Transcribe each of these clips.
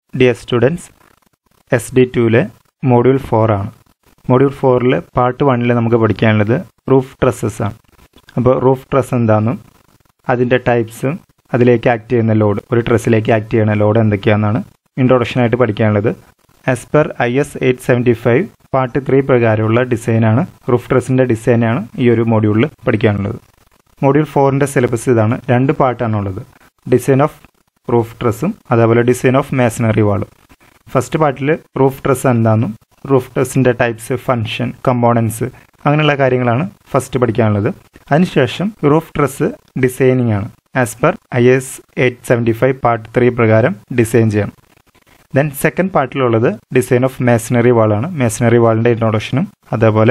dear students S D ടുവിലെ module four ആണ് module ഫോറിൽ പാർട്ട് വണ്ണിൽ നമുക്ക് പഠിക്കാനുള്ളത് റൂഫ് ട്രസ്സസ് ആണ് അപ്പോൾ റൂഫ് ട്രസ് എന്താണെന്നും അതിൻ്റെ ടൈപ്സും അതിലേക്ക് ആക്ട് ചെയ്യുന്ന ലോഡ് ഒരു ട്രസ്സിലേക്ക് ആക്ട് ചെയ്യുന്ന ലോഡ് എന്തൊക്കെയാണെന്നാണ് ഇൻട്രൊഡക്ഷനായിട്ട് പഠിക്കാനുള്ളത് as per I S eight seventy five part three പ്രകാരമുള്ള ഡിസൈനാണ് റൂഫ് ട്രസ്സിൻ്റെ ഡിസൈനാണ് ഈ ഒരു മോഡ്യൂളിൽ പഠിക്കാനുള്ളത് മോഡ്യൂൾ ഫോറിൻ്റെ സിലബസ് ഇതാണ് രണ്ട് പാർട്ടാണുള്ളത് ഡിസൈൻ ഓഫ് റൂഫ് ട്രസ്സും അതേപോലെ ഡിസൈൻ ഓഫ് മേസണറി വാളും ഫസ്റ്റ് പാർട്ടിൽ റൂഫ് ട്രസ് എന്താണെന്നും റൂഫ് ട്രസ്സിൻ്റെ ടൈപ്സ് ഫങ്ഷൻ കമ്പോണൻസ് അങ്ങനെയുള്ള കാര്യങ്ങളാണ് ഫസ്റ്റ് പഠിക്കാനുള്ളത് അതിനുശേഷം റൂഫ് ട്രസ് ഡിസൈനിങ് ആണ് as per I S eight seventy five part three പ്രകാരം ഡിസൈൻ ചെയ്യണം ദെൻ സെക്കൻഡ് പാർട്ടിലുള്ളത് ഡിസൈൻ ഓഫ് മേസണറി വാളാണ് മേസണറി വാളിൻ്റെ ഇൻട്രൊഡക്ഷനും അതേപോലെ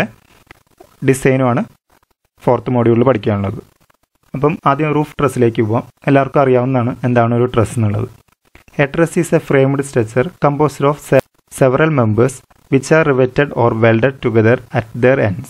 ഡിസൈനുമാണ് ഫോർത്ത് മോഡ്യൂളിൽ പഠിക്കാനുള്ളത് അപ്പം ആദ്യം റൂഫ് ട്രസ്സിലേക്ക് പോവാം എല്ലാവർക്കും അറിയാവുന്നതാണ് എന്താണ് ഒരു ട്രസ് എന്നുള്ളത് a truss is a framed structure composed of several members which are riveted or welded together at their ends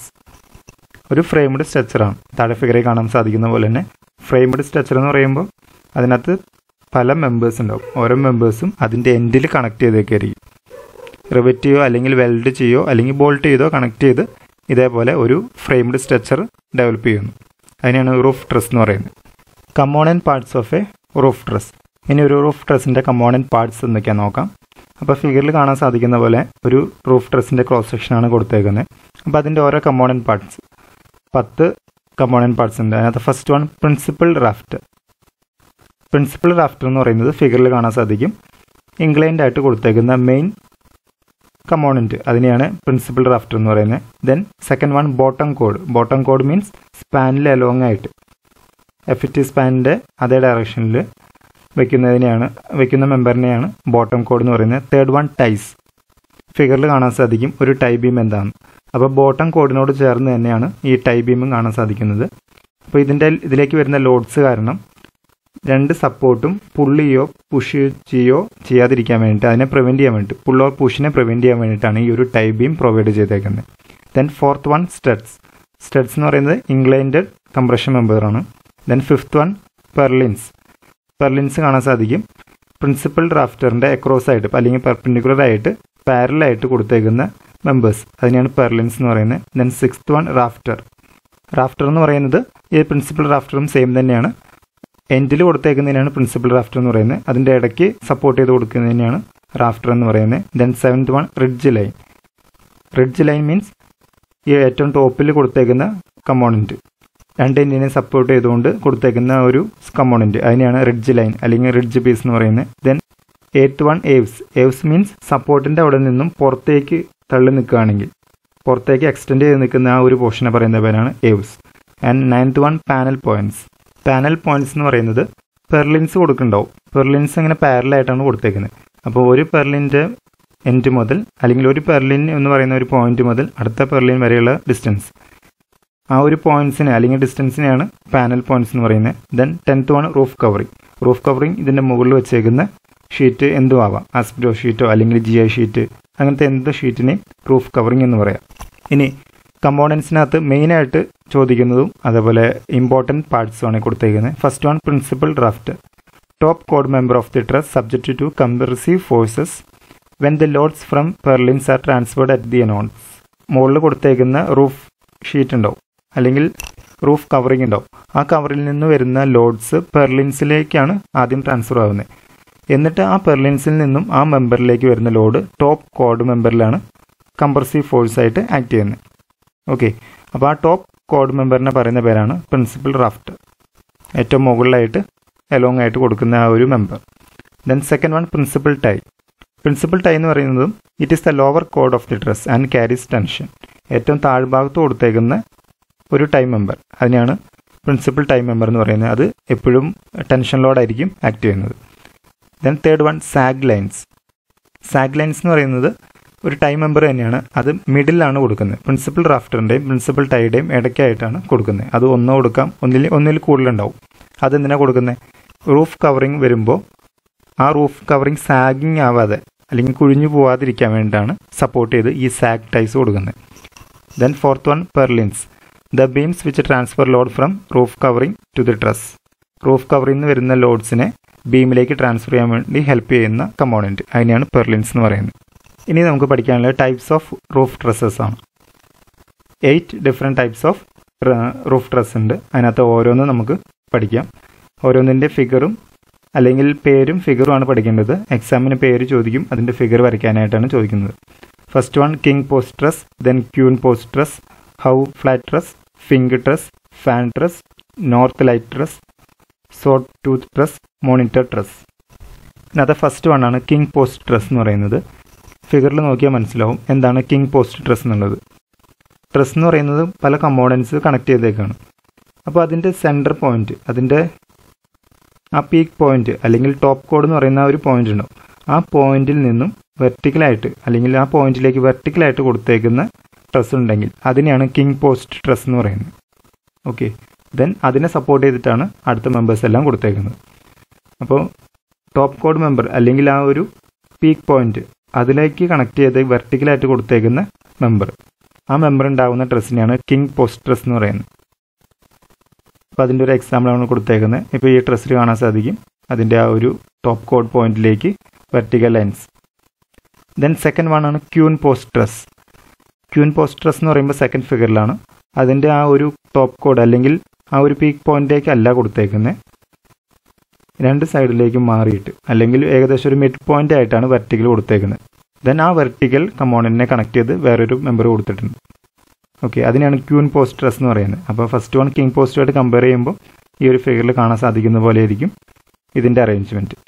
ഒരു ഫ്രെയിംഡ് സ്ട്രക്ചറാണ് താഴെ ഫിഗറിൽ കാണാൻ സാധിക്കുന്ന പോലെ തന്നെ ഫ്രെയിംഡ് സ്ട്രക്ചർ എന്ന് പറയുമ്പോൾ അതിനകത്ത് പല മെമ്പേഴ്സ് ഉണ്ടാവും ഓരോ മെമ്പേഴ്സും അതിൻ്റെ എൻഡിൽ കണക്ട് ചെയ്തേക്കായിരിക്കും റിവറ്റ് ചെയ്യോ അല്ലെങ്കിൽ വെൽഡ് ചെയ്യോ അല്ലെങ്കിൽ ബോൾട്ട് ചെയ്തോ കണക്ട് ചെയ്ത് ഇതേപോലെ ഒരു ഫ്രെയിംഡ് സ്ട്രക്ചർ ഡെവലപ്പ് ചെയ്യുന്നു അതിനെയാണ് റൂഫ് ട്രസ് എന്ന് പറയുന്നത് component parts of a roof truss ഇനി ഒരു റൂഫ് ട്രസ്സിൻ്റെ കമ്പോണൻറ്റ് പാർട്സ് എന്തൊക്കെയാണെന്ന് നോക്കാം അപ്പോൾ ഫിഗറിൽ കാണാൻ സാധിക്കുന്ന പോലെ ഒരു റൂഫ് ട്രസ്സിൻ്റെ ക്രോസ് സെക്ഷനാണ് കൊടുത്തേക്കുന്നത് അപ്പോൾ അതിൻ്റെ ഓരോ കമ്പോണൻറ്റ് പാർട്സ് പത്ത് കമ്പോണൻറ്റ് പാർട്സ് ഉണ്ട് അതിനകത്ത് first one principal raft principal rafter എന്ന് പറയുന്നത് ഫിഗറിൽ കാണാൻ സാധിക്കും ഇംഗ്ലൈൻഡ് ആയിട്ട് കൊടുത്തേക്കുന്ന മെയിൻ കമ്പോണൻറ്റ് അതിനെയാണ് പ്രിൻസിപ്പൽ റാഫ്റ്റർ എന്ന് പറയുന്നത് then second one bottom code bottom code means സ്പാനിൽ along ആയിട്ട് എഫ് ടി സ്പാനിൻ്റെ അതേ ഡയറക്ഷനിൽ വെക്കുന്നതിനെയാണ് വെക്കുന്ന മെമ്പറിനെയാണ് ബോട്ടം കോഡ് എന്ന് പറയുന്നത് തേർഡ് വൺ ടൈസ് ഫിഗറിൽ കാണാൻ സാധിക്കും ഒരു ടൈ ബീം എന്താണ് അപ്പോൾ ബോട്ടം കോഡിനോട് ചേർന്ന് തന്നെയാണ് ഈ ടൈ ബീമും കാണാൻ സാധിക്കുന്നത് അപ്പോൾ ഇതിൻ്റെ ഇതിലേക്ക് വരുന്ന ലോഡ്സ് കാരണം രണ്ട് സപ്പോർട്ടും പുള്ളിയോ പുഷ് ചെയ്യോ ചെയ്യാതിരിക്കാൻ വേണ്ടിയിട്ട് അതിനെ പ്രിവെൻറ്റ് ചെയ്യാൻ വേണ്ടിയിട്ട് പുള്ളോ പുഷിനെ പ്രിവെൻറ്റ് ചെയ്യാൻ വേണ്ടിയിട്ടാണ് ഈ ഒരു ടൈ ബീം പ്രൊവൈഡ് ചെയ്തേക്കുന്നത് then fourth one studs studs എന്ന് പറയുന്നത് ഇംഗ്ലൈൻഡഡ് കംപ്രഷൻ മെമ്പറാണ് then fifth one purlins purlins കാണാൻ സാധിക്കും പ്രിൻസിപ്പൽ ഡ്രാഫ്റ്ററിൻ്റെ അക്രോസ് ആയിട്ട് അല്ലെങ്കിൽ പെർപെൻഡിക്കുലർ ആയിട്ട് പാരലായിട്ട് കൊടുത്തേക്കുന്ന മെമ്പേഴ്സ് അതിനെയാണ് പെർലിൻസ് എന്ന് പറയുന്നത് then sixth one rafter rafter എന്ന് പറയുന്നത് ഈ പ്രിൻസിപ്പൽ റാഫ്റ്ററും സെയിം തന്നെയാണ് എൻഡിൽ കൊടുത്തേക്കുന്നതിനാണ് പ്രിൻസിപ്പൽ റാഫ്റ്റർ എന്ന് പറയുന്നത് അതിൻ്റെ ഇടയ്ക്ക് സപ്പോർട്ട് ചെയ്ത് കൊടുക്കുന്നതിനാണ് റാഫ്റ്റർ എന്ന് പറയുന്നത് then seventh one ridge line ridge line means ഈ ഏറ്റവും ടോപ്പിൽ കൊടുത്തേക്കുന്ന കമ്പോണൻറ്റ് രണ്ട് എൻഡിനെ സപ്പോർട്ട് ചെയ്തുകൊണ്ട് കൊടുത്തേക്കുന്ന ഒരു കമ്പോണൻറ്റ് അതിനെയാണ് റിഡ്ജ് ലൈൻ അല്ലെങ്കിൽ റിഡ്ജ് പീസ് എന്ന് പറയുന്നത് then eighth one eaves eaves means സപ്പോർട്ടിൻ്റെ അവിടെ നിന്നും പുറത്തേക്ക് തള്ളി നിൽക്കുകയാണെങ്കിൽ പുറത്തേക്ക് എക്സ്റ്റെൻഡ് ചെയ്ത് നിൽക്കുന്ന ആ ഒരു പോർഷനെ പറയുന്ന പേരാണ് eaves and ninth one panel points panel points എന്ന് പറയുന്നത് പെർലിൻസ് കൊടുക്കുന്നുണ്ടാവും പെർലിൻസ് ഇങ്ങനെ പാരലായിട്ടാണ് കൊടുത്തേക്കുന്നത് അപ്പോൾ ഒരു പെർലിൻ്റെ എൻഡ് മുതൽ അല്ലെങ്കിൽ ഒരു പെർലിൻ എന്ന് പറയുന്ന ഒരു പോയിന്റ് മുതൽ അടുത്ത പെർലിൻ വരെയുള്ള ഡിസ്റ്റൻസ് ആ ഒരു പോയിന്റ്സിനെ അല്ലെങ്കിൽ ഡിസ്റ്റൻസിനെയാണ് പാനൽ പോയിന്റ്സ് എന്ന് പറയുന്നത് then tenth one roof covering roof covering ഇതിൻ്റെ മുകളിൽ വെച്ചേക്കുന്ന ഷീറ്റ് എന്തും ആവാം ആസ്പിഡോ ഷീറ്റോ അല്ലെങ്കിൽ ജി ഐ ഷീറ്റ് അങ്ങനത്തെ എന്ത് ഷീറ്റിനെയും റൂഫ് കവറിങ് എന്ന് പറയാം ഇനി കമ്പോണൻസിനകത്ത് മെയിനായിട്ട് ചോദിക്കുന്നതും അതേപോലെ ഇമ്പോർട്ടൻറ്റ് പാർട്സുമാണ് കൊടുത്തേക്കുന്നത് first one principal draft top കോഡ് member of the truss subject to compressive forces when the loads from purlins are transferred at the എനോൺസ് മുകളിൽ കൊടുത്തേക്കുന്ന റൂഫ് ഷീറ്റ് ഉണ്ടാവും അല്ലെങ്കിൽ റൂഫ് കവറിംഗ് ഉണ്ടാവും ആ കവറിൽ നിന്ന് വരുന്ന ലോഡ്സ് പെർലിൻസിലേക്കാണ് ആദ്യം ട്രാൻസ്ഫർ ആവുന്നത് എന്നിട്ട് ആ പെർലിൻസിൽ നിന്നും ആ മെമ്പറിലേക്ക് വരുന്ന ലോഡ് ടോപ്പ് കോഡ് മെമ്പറിലാണ് കംപ്രസീവ് ഫോഴ്സ് ആയിട്ട് ആക്ട് ചെയ്യുന്നത് ഓക്കെ അപ്പോൾ ആ ടോപ്പ് കോഡ് മെമ്പറിനെ പറയുന്ന പേരാണ് പ്രിൻസിപ്പൽ റാഫ്റ്റ് ഏറ്റവും മുകളിലായിട്ട് എലോങ് ആയിട്ട് കൊടുക്കുന്ന ആ ഒരു member then second one principal tie principal tie എന്ന് പറയുന്നതും ഇറ്റ് ഈസ് ദ ലോവർ കോഡ് of the truss and carries tension ഏറ്റവും താഴ്ഭാഗത്ത് കൊടുത്തേക്കുന്ന ഒരു ടൈ മെമ്പർ അതിനെയാണ് പ്രിൻസിപ്പൽ ടൈം മെമ്പർ എന്ന് പറയുന്നത് അത് എപ്പോഴും ടെൻഷൻ ലോഡായിരിക്കും ആക്ട് ചെയ്യുന്നത് then third one sag lines sag lines എന്ന് പറയുന്നത് ഒരു ടൈം മെമ്പർ തന്നെയാണ് അത് മിഡിലാണ് കൊടുക്കുന്നത് പ്രിൻസിപ്പൽ റാഫ്റ്ററിൻ്റെയും പ്രിൻസിപ്പൽ ടൈയുടെയും ഇടയ്ക്കായിട്ടാണ് കൊടുക്കുന്നത് അത് ഒന്ന് കൊടുക്കാം ഒന്നിൽ ഒന്നിൽ കൂടുതലുണ്ടാവും അതെന്തിനാണ് കൊടുക്കുന്നത് റൂഫ് കവറിങ് വരുമ്പോൾ ആ റൂഫ് കവറിങ് സാഗിങ് ആവാതെ അല്ലെങ്കിൽ കുഴിഞ്ഞു പോവാതിരിക്കാൻ വേണ്ടിയിട്ടാണ് സപ്പോർട്ട് ചെയ്ത് ഈ സാഗ് ടൈസ് കൊടുക്കുന്നത് then fourth one purlins the beams which transfer load from roof covering to the truss roof കവറിൽ നിന്ന് വരുന്ന ലോഡ്സിനെ ബീമിലേക്ക് ട്രാൻസ്ഫർ ചെയ്യാൻ വേണ്ടി ഹെൽപ്പ് ചെയ്യുന്ന കമ്പോണൻറ്റ് അതിനെയാണ് പെർലിൻസ് എന്ന് പറയുന്നത് ഇനി നമുക്ക് പഠിക്കാനുള്ള ടൈപ്സ് ഓഫ് റൂഫ് ട്രസ്സസ് ആണ് eight different types of roof truss ഉണ്ട് അതിനകത്ത് ഓരോന്ന് നമുക്ക് പഠിക്കാം ഓരോന്നിൻ്റെ ഫിഗറും അല്ലെങ്കിൽ പേരും ഫിഗറുമാണ് പഠിക്കേണ്ടത് എക്സാമിന് പേര് ചോദിക്കും അതിൻ്റെ ഫിഗർ വരയ്ക്കാനായിട്ടാണ് ചോദിക്കുന്നത് first one king post truss then queen post truss Howe flat truss Fink truss fan truss north light truss saw tooth truss monitor truss ഇതിനകത്ത് ഫസ്റ്റ് വൺ ആണ് കിങ് പോസ്റ്റ് ട്രസ് എന്ന് പറയുന്നത് ഫിഗറിൽ നോക്കിയാൽ മനസ്സിലാവും എന്താണ് കിങ് പോസ്റ്റ് ട്രസ് എന്നുള്ളത് truss എന്ന് പറയുന്നത് പല കമ്പോണൻസ് കണക്ട് ചെയ്തേക്കാണ് അപ്പോൾ അതിൻ്റെ സെൻറ്റർ പോയിന്റ് അതിൻ്റെ ആ പീക്ക് പോയിന്റ് അല്ലെങ്കിൽ ടോപ്പ് കോഡ് എന്ന് പറയുന്ന ആ ഒരു പോയിന്റ് ഉണ്ടാവും ആ പോയിന്റിൽ നിന്നും വെർട്ടിക്കലായിട്ട് അല്ലെങ്കിൽ ആ പോയിന്റിലേക്ക് വെർട്ടിക്കലായിട്ട് കൊടുത്തേക്കുന്ന ട്രസ് ഉണ്ടെങ്കിൽ അതിനെയാണ് കിങ് പോസ്റ്റ് ട്രസ് എന്ന് പറയുന്നത് ഓക്കെ ദെൻ അതിനെ സപ്പോർട്ട് ചെയ്തിട്ടാണ് അടുത്ത മെമ്പേഴ്സ് എല്ലാം കൊടുത്തേക്കുന്നത് അപ്പോൾ ടോപ്പ് കോഡ് മെമ്പർ അല്ലെങ്കിൽ ആ ഒരു പീക്ക് പോയിന്റ് അതിലേക്ക് കണക്ട് ചെയ്ത് വെർട്ടിക്കലായിട്ട് കൊടുത്തേക്കുന്ന മെമ്പർ ആ മെമ്പർ ഉണ്ടാകുന്ന ട്രസ്സിനെയാണ് കിങ് പോസ്റ്റ് ട്രസ് എന്ന് പറയുന്നത് അപ്പോൾ അതിൻ്റെ ഒരു എക്സാമ്പിളാണ് കൊടുത്തേക്കുന്നത് ഇപ്പോൾ ഈ ട്രസ്സിൽ കാണാൻ സാധിക്കും അതിൻ്റെ ആ ഒരു ടോപ്പ് കോഡ് പോയിന്റിലേക്ക് vertical lines then second one ആണ് queen post truss queen post truss എന്ന് പറയുമ്പോൾ സെക്കൻഡ് ഫിഗറിലാണ് അതിൻ്റെ ആ ഒരു ടോപ്പ് കോഡ് അല്ലെങ്കിൽ ആ ഒരു പീക്ക് പോയിന്റിലേക്ക് അല്ല കൊടുത്തേക്കുന്നത് രണ്ട് സൈഡിലേക്കും മാറിയിട്ട് അല്ലെങ്കിൽ ഏകദേശം ഒരു മിഡ് പോയിന്റ് ആയിട്ടാണ് വെർട്ടിക്കൽ കൊടുത്തേക്കുന്നത് ദെൻ ആ വെർട്ടിക്കൽ കമ്പോണൻറ്റിനെ കണക്ട് ചെയ്ത് വേറൊരു മെമ്പർ കൊടുത്തിട്ടുണ്ട് ഓക്കെ അതിനാണ് ക്യൂൻ പോസ്റ്റ് ട്രസ് എന്ന് പറയുന്നത് അപ്പോൾ ഫസ്റ്റ് വൺ കിങ് പോസ്റ്റുമായിട്ട് കമ്പയർ ചെയ്യുമ്പോൾ ഈ ഒരു ഫിഗറിൽ കാണാൻ സാധിക്കുന്ന പോലെ ആയിരിക്കും ഇതിൻ്റെ arrangement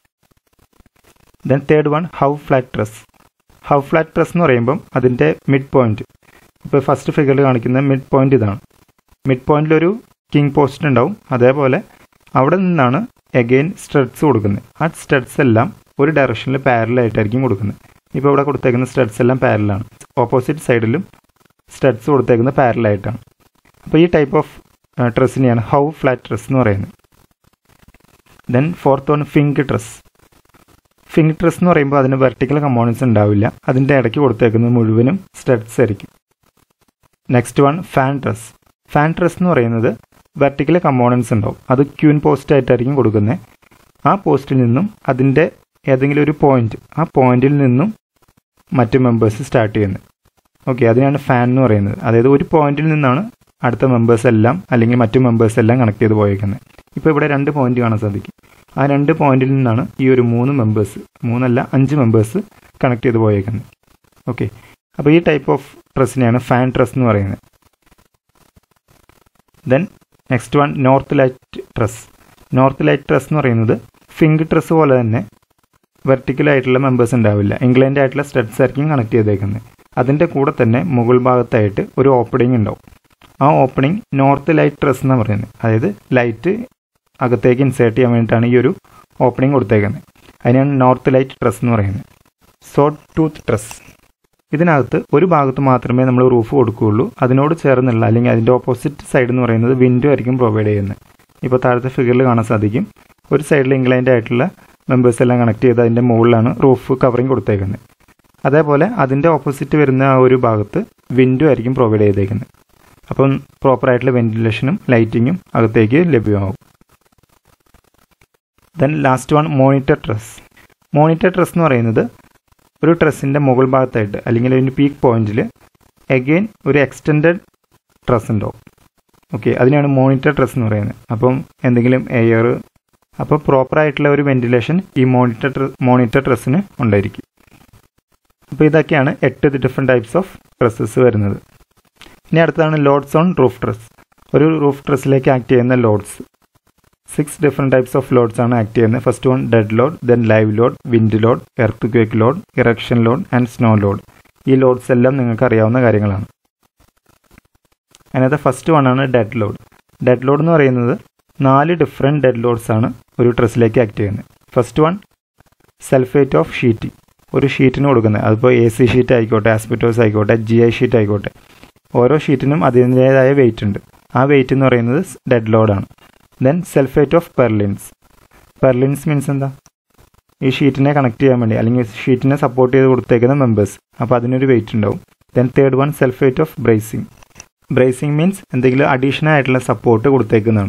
then third one Howe flat truss Howe flat truss എന്ന് പറയുമ്പം അതിൻ്റെ മിഡ് പോയിന്റ് ഇപ്പോൾ ഫസ്റ്റ് ഫിഗറിൽ കാണിക്കുന്ന മിഡ് പോയിന്റ് ഇതാണ് മിഡ് പോയിന്റിലൊരു കിങ് പോസ്റ്റ് ഉണ്ടാവും അതേപോലെ അവിടെ നിന്നാണ് എഗെയിൻ സ്റ്റഡ്സ് കൊടുക്കുന്നത് ആ സ്റ്റഡ്സ് എല്ലാം ഒരു ഡയറക്ഷനിൽ പാരലായിട്ടായിരിക്കും കൊടുക്കുന്നത് ഇപ്പോൾ ഇവിടെ കൊടുത്തേക്കുന്ന സ്റ്റഡ്സ് എല്ലാം പാരലാണ് ഓപ്പോസിറ്റ് സൈഡിലും സ്റ്റഡ്സ് കൊടുത്തേക്കുന്നത് പാരലായിട്ടാണ് അപ്പോൾ ഈ ടൈപ്പ് ഓഫ് ട്രസ്സിനെയാണ് ഹൗ ഫ്ലാറ്റ് ട്രസ് എന്ന് പറയുന്നത് then fourth one Fink truss Fink truss എന്ന് പറയുമ്പോൾ അതിന് വെർട്ടിക്കൽ കമ്പോണൻസ് ഉണ്ടാവില്ല അതിൻ്റെ ഇടയ്ക്ക് കൊടുത്തേക്കുന്നത് മുഴുവനും സ്റ്റഡ്സ് ആയിരിക്കും next one fan truss fan truss എന്ന് പറയുന്നത് വെർട്ടിക്കൽ കമ്പോണൻസ് ഉണ്ടാവും അത് ക്യൂൻ പോസ്റ്റ് ആയിട്ടായിരിക്കും കൊടുക്കുന്നത് ആ പോസ്റ്റിൽ നിന്നും അതിൻ്റെ ഏതെങ്കിലും ഒരു പോയിന്റ് ആ പോയിന്റിൽ നിന്നും മറ്റ് മെമ്പേഴ്സ് സ്റ്റാർട്ട് ചെയ്യുന്നത് ഓക്കെ അതിനാണ് ഫാൻ എന്ന് പറയുന്നത് അതായത് ഒരു പോയിന്റിൽ നിന്നാണ് അടുത്ത മെമ്പേഴ്സ് എല്ലാം അല്ലെങ്കിൽ മറ്റു മെമ്പേഴ്സ് എല്ലാം കണക്ട് ചെയ്ത് പോയേക്കുന്നത് ഇപ്പോൾ ഇവിടെ രണ്ട് പോയിന്റ് കാണാൻ സാധിക്കും ആ രണ്ട് പോയിന്റിൽ നിന്നാണ് ഈ ഒരു മൂന്ന് മെമ്പേഴ്സ് മൂന്നല്ല അഞ്ച് മെമ്പേഴ്സ് കണക്ട് ചെയ്ത് പോയേക്കുന്നത് ഓക്കെ അപ്പോൾ ഈ ടൈപ്പ് ഓഫ് ട്രസ്സിനെയാണ് ഫാൻ ട്രസ് എന്ന് പറയുന്നത് then next one north light truss north light truss എന്ന് പറയുന്നത് ഫിംഗ് ട്രസ് പോലെ തന്നെ വെർട്ടിക്കൽ ആയിട്ടുള്ള മെമ്പേഴ്സ് ഉണ്ടാവില്ല ഇംഗ്ലണ്ട് ആയിട്ടുള്ള സ്റ്റഡ്സ് ആയിരിക്കും കണക്ട് ചെയ്തേക്കുന്നത് അതിൻ്റെ കൂടെ തന്നെ മുകൾ ഭാഗത്തായിട്ട് ഒരു ഓപ്പണിംഗ് ഉണ്ടാവും ആ ഓപ്പണിംഗ് നോർത്ത് ലൈറ്റ് ട്രസ് എന്ന് പറയുന്നത് അതായത് ലൈറ്റ് അകത്തേക്ക് ഇൻസേർട്ട് ചെയ്യാൻ വേണ്ടിയിട്ടാണ് ഈ ഒരു ഓപ്പണിംഗ് കൊടുത്തേക്കുന്നത് അതിനാണ് നോർത്ത് ലൈറ്റ് ട്രസ് എന്ന് പറയുന്നത് സോട്ട് ടൂത്ത് ട്രസ് ഇതിനകത്ത് ഒരു ഭാഗത്ത് മാത്രമേ നമ്മൾ റൂഫ് കൊടുക്കുകയുള്ളൂ അതിനോട് ചേർന്നുള്ള അല്ലെങ്കിൽ അതിൻ്റെ ഓപ്പോസിറ്റ് സൈഡ് എന്ന് പറയുന്നത് വിൻഡോ ആയിരിക്കും പ്രൊവൈഡ് ചെയ്യുന്നത് ഇപ്പോൾ താഴത്തെ ഫിഗറിൽ കാണാൻ സാധിക്കും ഒരു സൈഡിൽ ഇംഗ്ലണ്ട് ആയിട്ടുള്ള മെമ്പേഴ്സ് എല്ലാം കണക്ട് ചെയ്ത് അതിൻ്റെ മുകളിലാണ് റൂഫ് കവറിങ് കൊടുത്തേക്കുന്നത് അതേപോലെ അതിൻ്റെ ഓപ്പോസിറ്റ് വരുന്ന ആ ഒരു ഭാഗത്ത് വിൻഡോ ആയിരിക്കും പ്രൊവൈഡ് ചെയ്തേക്കുന്നത് അപ്പം പ്രോപ്പറായിട്ടുള്ള വെന്റിലേഷനും ലൈറ്റിങ്ങും അകത്തേക്ക് ലഭ്യമാവും then last one monitor truss monitor truss എന്ന് പറയുന്നത് ഒരു ട്രസ്സിൻ്റെ മുകൾ ഭാഗത്തായിട്ട് അല്ലെങ്കിൽ അതിൻ്റെ പീക്ക് പോയിന്റിൽ എഗെയിൻ ഒരു എക്സ്റ്റെൻഡഡ് ട്രസ് ഉണ്ടാവും ഓക്കെ അതിനാണ് മോണിറ്റർ ട്രസ് എന്ന് പറയുന്നത് അപ്പം എന്തെങ്കിലും എയർ അപ്പോൾ പ്രോപ്പറായിട്ടുള്ള ഒരു വെന്റിലേഷൻ ഈ മോണിറ്റർ മോണിറ്റർ ട്രസ്സിന് ഉണ്ടായിരിക്കും അപ്പോൾ ഇതൊക്കെയാണ് എട്ട് ഡിഫറെൻറ്റ് ടൈപ്സ് ഓഫ് ട്രസ്സസ് വരുന്നത് ഇനി അടുത്തതാണ് ലോഡ്സ് ഓൺ റൂഫ് ട്രസ് ഒരു റൂഫ് ട്രസ്സിലേക്ക് ആക്ട് ചെയ്യുന്ന loads six different types of loads ആണ് ആക്ട് ചെയ്യുന്നത് first one dead load then live load wind load earthquake load erection load and snow load ഈ loads എല്ലാം നിങ്ങൾക്ക് അറിയാവുന്ന കാര്യങ്ങളാണ് അതിനകത്ത് ഫസ്റ്റ് വൺ ആണ് ഡെഡ് ലോഡ് ഡെഡ് ലോഡ് എന്ന് പറയുന്നത് നാല് ഡിഫറെൻറ്റ് ഡെഡ് ലോഡ്സ് ആണ് ഒരു ട്രസ്സിലേക്ക് ആക്ട് ചെയ്യുന്നത് first one self weight of sheet ഒരു ഷീറ്റിന് കൊടുക്കുന്നത് അതിപ്പോൾ എ സി ഷീറ്റ് ആയിക്കോട്ടെ ആസ്പിറ്റോസ് ആയിക്കോട്ടെ ജി ഐ ഷീറ്റ് ആയിക്കോട്ടെ ഓരോ ഷീറ്റിനും അതിൻ്റേതായ വെയിറ്റ് ഉണ്ട് ആ വെയിറ്റ് എന്ന് പറയുന്നത് ഡെഡ് ലോഡാണ് then self weight of purlins purlins means എന്താ ഈ ഷീറ്റിനെ കണക്ട് ചെയ്യാൻ വേണ്ടി അല്ലെങ്കിൽ ഷീറ്റിനെ സപ്പോർട്ട് ചെയ്ത് കൊടുത്തേക്കുന്ന മെമ്പേഴ്സ് അപ്പോൾ അതിനൊരു വെയിറ്റ് ഉണ്ടാവും then third one self weight of bracing bracing means എന്തെങ്കിലും അഡീഷണൽ ആയിട്ടുള്ള സപ്പോർട്ട് കൊടുത്തേക്കുന്നതാണ്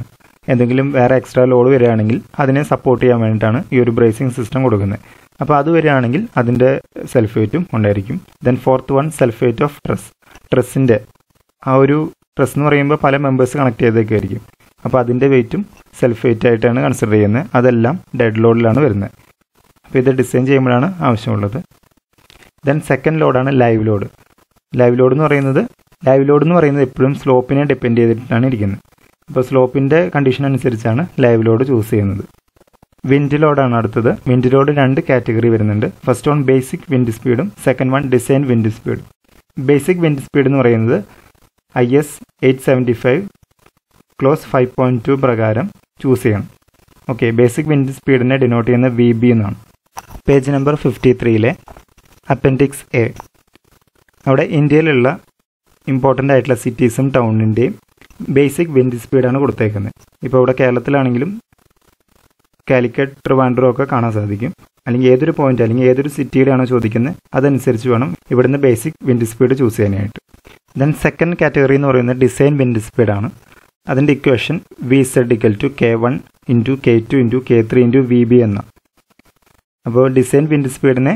എന്തെങ്കിലും വേറെ എക്സ്ട്രാ ലോഡ് വരികയാണെങ്കിൽ അതിനെ സപ്പോർട്ട് ചെയ്യാൻ വേണ്ടിയിട്ടാണ് ഈ ഒരു ബ്രേസിംഗ് സിസ്റ്റം കൊടുക്കുന്നത് അപ്പോൾ അത് വരികയാണെങ്കിൽ അതിൻ്റെ സെൽഫ് വെയിറ്റും ഉണ്ടായിരിക്കും then fourth one self weight of truss ട്രസ്സിൻ്റെ ആ ഒരു ട്രസ് എന്ന് പറയുമ്പോൾ പല മെമ്പേഴ്സ് കണക്ട് ചെയ്തൊക്കെ ആയിരിക്കും അപ്പോൾ അതിൻ്റെ വെയിറ്റും സെൽഫ് വെയിറ്റ് ആയിട്ടാണ് കൺസിഡർ ചെയ്യുന്നത് അതെല്ലാം ഡെഡ് ലോഡിലാണ് വരുന്നത് അപ്പോൾ ഇത് ഡിസൈൻ ചെയ്യുമ്പോഴാണ് ആവശ്യമുള്ളത് ദെൻ സെക്കൻഡ് ലോഡാണ് ലൈവ് ലോഡ് ലൈവ് ലോഡ് എന്ന് പറയുന്നത് ലൈവ് ലോഡ് എന്ന് പറയുന്നത് എപ്പോഴും സ്ലോപ്പിനെ ഡിപ്പെൻഡ് ചെയ്തിട്ടാണ് ഇരിക്കുന്നത് അപ്പോൾ സ്ലോപ്പിൻ്റെ കണ്ടീഷൻ അനുസരിച്ചാണ് ലൈവ് ലോഡ് ചൂസ് ചെയ്യുന്നത് വിൻഡ് ലോഡാണ് അടുത്തത് വിൻഡ് ലോഡ് രണ്ട് കാറ്റഗറി വരുന്നുണ്ട് ഫസ്റ്റ് വൺ ബേസിക് വിൻഡ് സ്പീഡും സെക്കൻഡ് വൺ ഡിസൈൻ വിൻഡ് സ്പീഡും ബേസിക് വിൻഡ് സ്പീഡ് എന്ന് പറയുന്നത് I S eight seventy five clause five point two പ്രകാരം ചൂസ് ചെയ്യണം ഓക്കെ ബേസിക് വിൻഡ് സ്പീഡിനെ ഡിനോട്ട് ചെയ്യുന്ന വി ബി എന്നാണ് പേജ് നമ്പർ ഫിഫ്റ്റി ത്രീയിലെ അപ്പൻഡിക്സ് എ അവിടെ ഇന്ത്യയിലുള്ള ഇമ്പോർട്ടൻ്റ് ആയിട്ടുള്ള സിറ്റീസും ടൗണിൻ്റെയും ബേസിക് വിൻഡ് സ്പീഡാണ് കൊടുത്തേക്കുന്നത് ഇപ്പോൾ ഇവിടെ കേരളത്തിലാണെങ്കിലും കാലിക്കറ്റ് ട്രിവാൻഡ്രം ഒക്കെ കാണാൻ സാധിക്കും അല്ലെങ്കിൽ ഏതൊരു പോയിന്റ് അല്ലെങ്കിൽ ഏതൊരു സിറ്റിയിലാണോ ചോദിക്കുന്നത് അതനുസരിച്ച് വേണം ഇവിടുന്ന് ബേസിക് വിൻഡ് സ്പീഡ് ചൂസ് ചെയ്യാനായിട്ട് ദെൻ സെക്കൻഡ് കാറ്റഗറി എന്ന് പറയുന്നത് ഡിസൈൻ വിൻഡ് സ്പീഡാണ് അതിൻ്റെ equation V Z equal to K one into K two into K three into V B എന്ന അപ്പോൾ ഡിസൈൻ വിൻഡ് സ്പീഡിനെ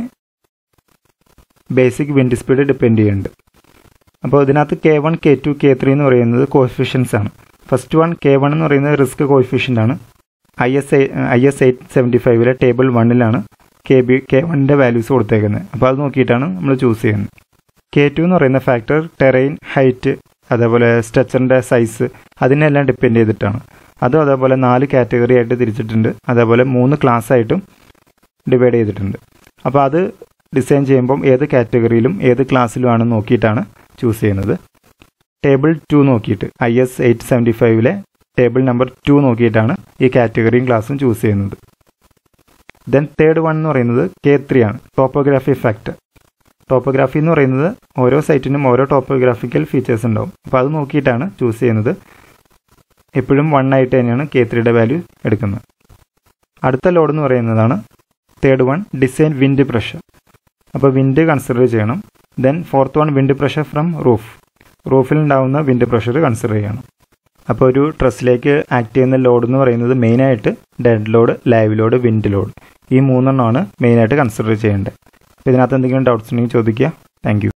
ബേസിക് വിൻഡ് സ്പീഡ് ഡിപ്പെൻഡ് ചെയ്യുന്നുണ്ട് അപ്പോൾ ഇതിനകത്ത് K one K two K three എന്ന് പറയുന്നത് കോഫിഷ്യൻസ് ആണ് ഫസ്റ്റ് വൺ കെ വൺ എന്ന് പറയുന്നത് റിസ്ക് കോഫിഷ്യൻ്റ് ആണ് I S I S eight seventy ഫൈവിലെ ടേബിൾ വണ്ണിലാണ് കെ ബി കെ വണ്ണിൻ്റെ വാല്യൂസ് കൊടുത്തേക്കുന്നത് അപ്പോൾ അത് നോക്കിയിട്ടാണ് നമ്മൾ ചൂസ് ചെയ്യുന്നത് കെ ടു എന്ന് പറയുന്ന ഫാക്ടർ ടെറൈൻ ഹൈറ്റ് അതേപോലെ സ്ട്രക്ചറിൻ്റെ സൈസ് അതിനെല്ലാം ഡിപ്പെൻഡ് ചെയ്തിട്ടാണ് അതും അതേപോലെ നാല് കാറ്റഗറി ആയിട്ട് തിരിച്ചിട്ടുണ്ട് അതേപോലെ മൂന്ന് ക്ലാസ് ആയിട്ടും ഡിവൈഡ് ചെയ്തിട്ടുണ്ട് അപ്പോൾ അത് ഡിസൈൻ ചെയ്യുമ്പം ഏത് കാറ്റഗറിയിലും ഏത് ക്ലാസ്സിലുമാണ് നോക്കിയിട്ടാണ് ചൂസ് ചെയ്യുന്നത് ടേബിൾ ടു നോക്കിയിട്ട് ഐ എസ് എയ്റ്റ് സെവൻറ്റി ഫൈവിലെ ടേബിൾ നമ്പർ ടു നോക്കിയിട്ടാണ് ഈ കാറ്റഗറിയും ക്ലാസ്സും ചൂസ് ചെയ്യുന്നത് ദെൻ തേർഡ് വൺ എന്ന് പറയുന്നത് കെ ത്രീ ആണ് ടോപ്പോഗ്രാഫി ഫാക്ടർ ടോപ്പോഗ്രാഫി എന്ന് പറയുന്നത് ഓരോ സൈറ്റിനും ഓരോ ടോപ്പോഗ്രാഫിക്കൽ ഫീച്ചേഴ്സ് ഉണ്ടാവും അപ്പോൾ അത് നോക്കിയിട്ടാണ് ചൂസ് ചെയ്യുന്നത് എപ്പോഴും വൺ ആയിട്ട് തന്നെയാണ് കെ ത്രീയുടെ വാല്യൂ എടുക്കുന്നത് അടുത്ത ലോഡ് എന്ന് പറയുന്നതാണ് third one design wind pressure അപ്പോൾ വിൻഡ് കൺസിഡർ ചെയ്യണം then fourth one wind pressure from roof റൂഫിൽ ഉണ്ടാവുന്ന വിൻഡ് പ്രഷർ കൺസിഡർ ചെയ്യണം അപ്പോൾ ഒരു ട്രസ്സിലേക്ക് ആക്ട് ചെയ്യുന്ന ലോഡ് എന്ന് പറയുന്നത് മെയിനായിട്ട് dead load live load wind load ഈ മൂന്നെണ്ണമാണ് മെയിനായിട്ട് കൺസിഡർ ചെയ്യേണ്ടത് ഇതിനകത്ത് എന്തെങ്കിലും ഡൗട്ട്സ് ഉണ്ടെങ്കിൽ ചോദിക്കുക താങ്ക്